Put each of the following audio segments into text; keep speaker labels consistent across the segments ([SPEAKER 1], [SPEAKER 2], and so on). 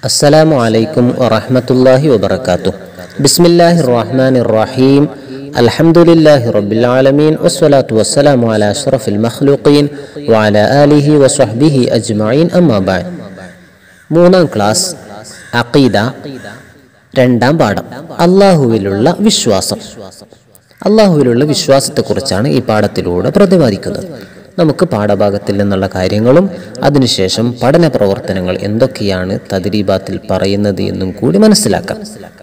[SPEAKER 1] السلام عليكم ورحمة الله وبركاته بسم الله الرحمن الرحيم الحمد لله رب العالمين والصلاة والسلام على أشرف المخلوقين وعلى آله وصحبه أجمعين أما بعد മൂന്നാം ക്ലാസ് അഖീദ രണ്ടാം പാഠം അള്ളാഹുവിലുള്ള വിശ്വാസം അള്ളാഹുവിലുള്ള വിശ്വാസത്തെക്കുറിച്ചാണ് ഈ പാഠത്തിലൂടെ പ്രതിപാദിക്കുന്നത് നമുക്ക് പാഠഭാഗത്തിൽ നിന്നുള്ള കാര്യങ്ങളും അതിനുശേഷം പഠന പ്രവർത്തനങ്ങൾ എന്തൊക്കെയാണ് തദ്രീബാത്തിൽ പറയുന്നത് എന്നും കൂടി മനസ്സിലാക്കാം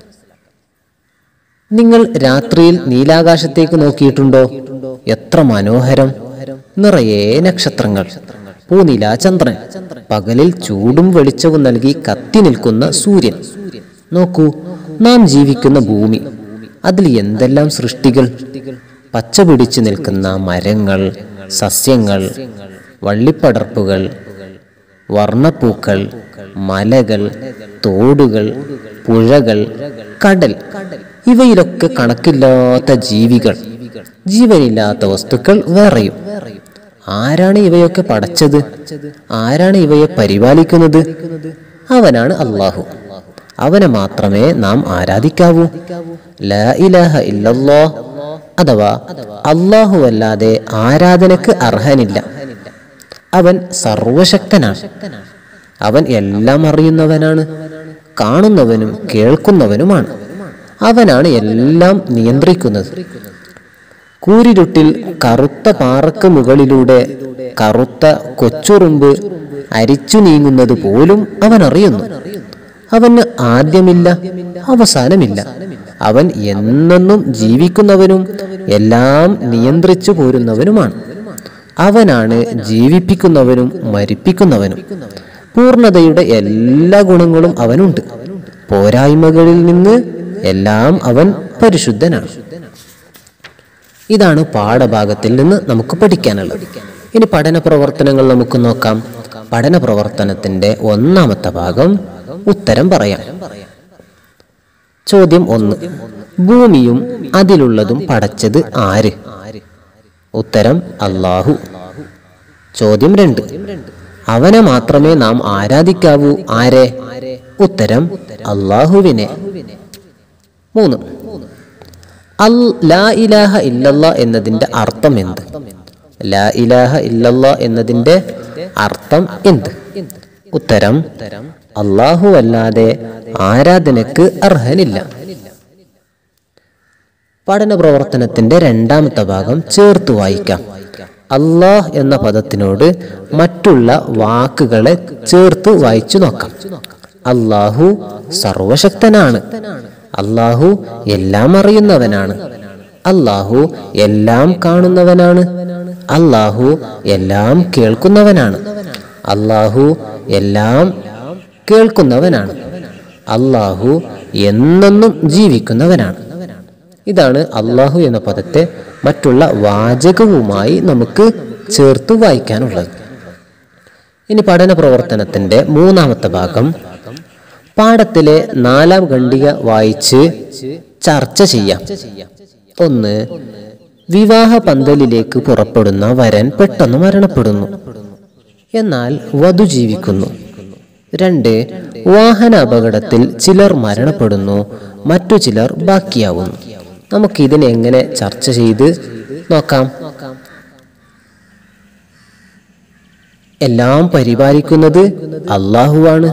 [SPEAKER 1] നിങ്ങൾ രാത്രിയിൽ നീലാകാശത്തേക്ക് നോക്കിയിട്ടുണ്ടോ എത്ര മനോഹരം നിറയെ നക്ഷത്രങ്ങൾ പൂനില ചന്ദ്രൻ പകലിൽ ചൂടും വെളിച്ചവും നൽകി കത്തി നിൽക്കുന്ന സൂര്യൻ നോക്കൂ നാം ജീവിക്കുന്ന ഭൂമി അതിൽ എന്തെല്ലാം സൃഷ്ടികൾ പച്ച പിടിച്ചു നിൽക്കുന്ന മരങ്ങൾ സസ്യങ്ങൾ വള്ളിപ്പടർപ്പുകൾ വർണ്ണപ്പൂക്കൾ മലകൾ തോടുകൾ പുഴകൾ കടൽ ഇവയിലൊക്കെ കണക്കില്ലാത്ത ജീവികൾ ജീവനില്ലാത്ത വസ്തുക്കൾ വേറെയും ആരാണ് ഇവയൊക്കെ പടച്ചത് ആരാണ് ഇവയെ പരിപാലിക്കുന്നത് അവനാണ് അള്ളാഹു അവനെ മാത്രമേ നാം ആരാധിക്കാവൂ ലാ ഇലാഹ ഇല്ലല്ലോ അഥവാ അള്ളാഹു അല്ലാതെ ആരാധനക്ക് അർഹനില്ല അവൻ സർവശക്തനാണ് അവൻ എല്ലാം അറിയുന്നവനാണ് കാണുന്നവനും കേൾക്കുന്നവനുമാണ് അവനാണ് എല്ലാം നിയന്ത്രിക്കുന്നത് കൂരിരുട്ടിൽ കറുത്ത പാറക്ക് മുകളിലൂടെ കറുത്ത കൊച്ചുറുമ്പ് അരിച്ചു നീങ്ങുന്നത് പോലും അവൻ അറിയുന്നു അവന് ആദ്യമില്ല അവസാനമില്ല അവൻ എന്നെന്നും ജീവിക്കുന്നവനും എല്ലാം നിയന്ത്രിച്ചു പോരുന്നവനുമാണ് അവനാണ് ജീവിപ്പിക്കുന്നവനും മരിപ്പിക്കുന്നവനും പൂർണ്ണതയുടെ എല്ലാ ഗുണങ്ങളും അവനുണ്ട് പോരായ്മകളിൽ നിന്ന് എല്ലാം അവൻ പരിശുദ്ധനാണ് ഇതാണ് പാഠഭാഗത്തിൽ നിന്ന് നമുക്ക് പഠിക്കാനുള്ളത് ഇനി പഠന പ്രവർത്തനങ്ങൾ നമുക്ക് നോക്കാം പഠന പ്രവർത്തനത്തിന്റെ ഒന്നാമത്തെ ഭാഗം ഉത്തരം പറയാം ചോദ്യം ഒന്ന് ഭൂമിയും അതിലുള്ളതും പടച്ചത് ആര് ഉത്തരം അള്ളാഹു ചോദ്യം രണ്ട് അവനെ മാത്രമേ നാം ആരാധിക്കാവൂ ആരെ ഉത്തരം അള്ളാഹുവിനെ മൂന്ന് അൽ ലാ ഇലാഹ ഇല്ലല്ല എന്നതിന്റെ അർത്ഥം എന്ത് ലാ ഇലാഹ ഇല്ലല്ല എന്നതിന്റെ അർത്ഥം എന്ത് ഉത്തരം അള്ളാഹു അല്ലാതെ ആരാധനക്ക് അർഹനില്ല പഠന പ്രവർത്തനത്തിന്റെ രണ്ടാമത്തെ ഭാഗം ചേർത്ത് വായിക്കാം അള്ളാഹ് എന്ന പദത്തിനോട് മറ്റുള്ള വാക്കുകളെ ചേർത്ത് വായിച്ചു നോക്കാം അള്ളാഹു സർവശക്തനാണ് അള്ളാഹു എല്ലാം അറിയുന്നവനാണ് അള്ളാഹു എല്ലാം കാണുന്നവനാണ് അള്ളാഹു എല്ലാം കേൾക്കുന്നവനാണ് അള്ളാഹു എല്ലാം കേൾക്കുന്നവനാണ് അള്ളാഹു എന്നെന്നും ജീവിക്കുന്നവനാണ് ഇതാണ് അള്ളാഹു എന്ന പദത്തെ മറ്റുള്ള വാചകവുമായി നമുക്ക് ചേർത്ത് വായിക്കാനുള്ളത് ഇനി പഠന പ്രവർത്തനത്തിന്റെ മൂന്നാമത്തെ ഭാഗം പാഠത്തിലെ നാലാം ഖണ്ഡിക വായിച്ച് ചർച്ച ചെയ്യാം ഒന്ന് വിവാഹ പന്തലിലേക്ക് പുറപ്പെടുന്ന വരൻ പെട്ടെന്ന് മരണപ്പെടുന്നു എന്നാൽ വധു ജീവിക്കുന്നു രണ്ട് വാഹന അപകടത്തിൽ ചിലർ മരണപ്പെടുന്നു മറ്റു ചിലർ ബാക്കിയാവുന്നു നമുക്ക് ഇതിനെ എങ്ങനെ ചർച്ച ചെയ്ത് നോക്കാം എല്ലാം പരിപാലിക്കുന്നത് അള്ളാഹുവാണ്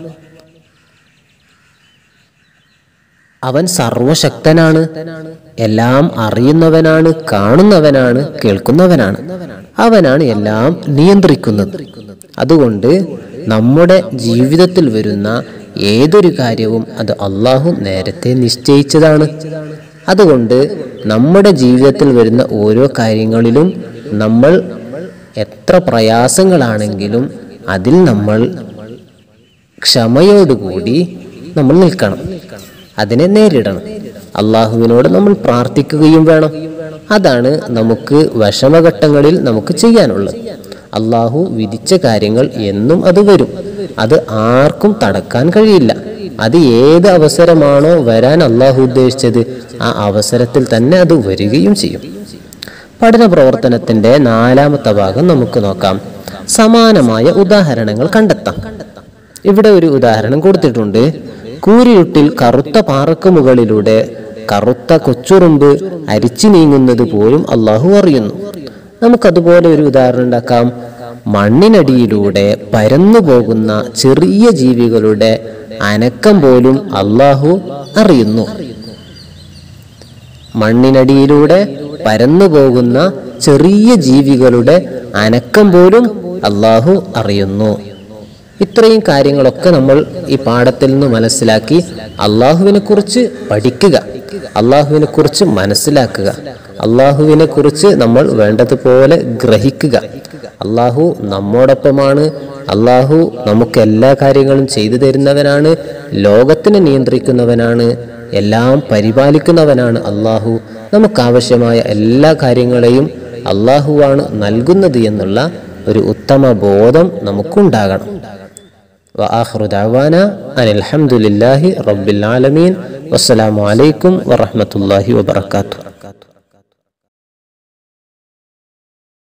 [SPEAKER 1] അവൻ സർവശക്തനാണ് എല്ലാം അറിയുന്നവനാണ് കാണുന്നവനാണ് കേൾക്കുന്നവനാണ് അവനാണ് എല്ലാം നിയന്ത്രിക്കുന്നത് അതുകൊണ്ട് നമ്മുടെ ജീവിതത്തിൽ വരുന്ന ഏതൊരു കാര്യവും അത് അള്ളാഹു നേരത്തെ നിശ്ചയിച്ചതാണ് അതുകൊണ്ട് നമ്മുടെ ജീവിതത്തിൽ വരുന്ന ഓരോ കാര്യങ്ങളിലും നമ്മൾ എത്ര പ്രയാസങ്ങളാണെങ്കിലും അതിൽ നമ്മൾ ക്ഷമയോടുകൂടി നമ്മൾ നിൽക്കണം അതിനെ നേരിടണം അള്ളാഹുവിനോട് നമ്മൾ പ്രാർത്ഥിക്കുകയും വേണം അതാണ് നമുക്ക് വിഷമഘട്ടങ്ങളിൽ നമുക്ക് ചെയ്യാനുള്ളത് അള്ളാഹു വിധിച്ച കാര്യങ്ങൾ എന്നും അത് വരും അത് ആർക്കും തടക്കാൻ കഴിയില്ല അത് ഏത് അവസരമാണോ വരാൻ അള്ളാഹു ഉദ്ദേശിച്ചത് ആ അവസരത്തിൽ തന്നെ അത് വരികയും ചെയ്യും പഠന പ്രവർത്തനത്തിന്റെ നാലാമത്തെ ഭാഗം നമുക്ക് നോക്കാം സമാനമായ ഉദാഹരണങ്ങൾ കണ്ടെത്താം ഇവിടെ ഒരു ഉദാഹരണം കൊടുത്തിട്ടുണ്ട് കൂരിരുട്ടിൽ കറുത്ത പാറക്ക് മുകളിലൂടെ കറുത്ത കൊച്ചുറുമ്പ് അരിച്ചു നീങ്ങുന്നത് പോലും അള്ളാഹു അറിയുന്നു നമുക്കതുപോലെ ഒരു ഉദാഹരണം ഉണ്ടാക്കാം മണ്ണിനടിയിലൂടെ പരന്നു പോകുന്ന ചെറിയ ജീവികളുടെ അനക്കം പോലും അള്ളാഹു അറിയുന്നു മണ്ണിനടിയിലൂടെ പരന്നു പോകുന്ന ചെറിയ ജീവികളുടെ അനക്കം പോലും അള്ളാഹു അറിയുന്നു ഇത്രയും കാര്യങ്ങളൊക്കെ നമ്മൾ ഈ പാഠത്തിൽ നിന്ന് മനസ്സിലാക്കി അള്ളാഹുവിനെ കുറിച്ച് പഠിക്കുക അള്ളാഹുവിനെ കുറിച്ച് മനസ്സിലാക്കുക അള്ളാഹുവിനെ കുറിച്ച് നമ്മൾ വേണ്ടതുപോലെ ഗ്രഹിക്കുക അള്ളാഹു നമ്മോടൊപ്പമാണ് അള്ളാഹു നമുക്ക് എല്ലാ കാര്യങ്ങളും ചെയ്തു തരുന്നവനാണ് ലോകത്തിനെ നിയന്ത്രിക്കുന്നവനാണ് എല്ലാം പരിപാലിക്കുന്നവനാണ് അള്ളാഹു നമുക്കാവശ്യമായ എല്ലാ കാര്യങ്ങളെയും അള്ളാഹുവാണ് നൽകുന്നത് എന്നുള്ള ഒരു ഉത്തമ ബോധം നമുക്കുണ്ടാകണം وآخر دعوانا أن الحمد لله رب العالمين والسلام عليكم ورحمة الله وبركاته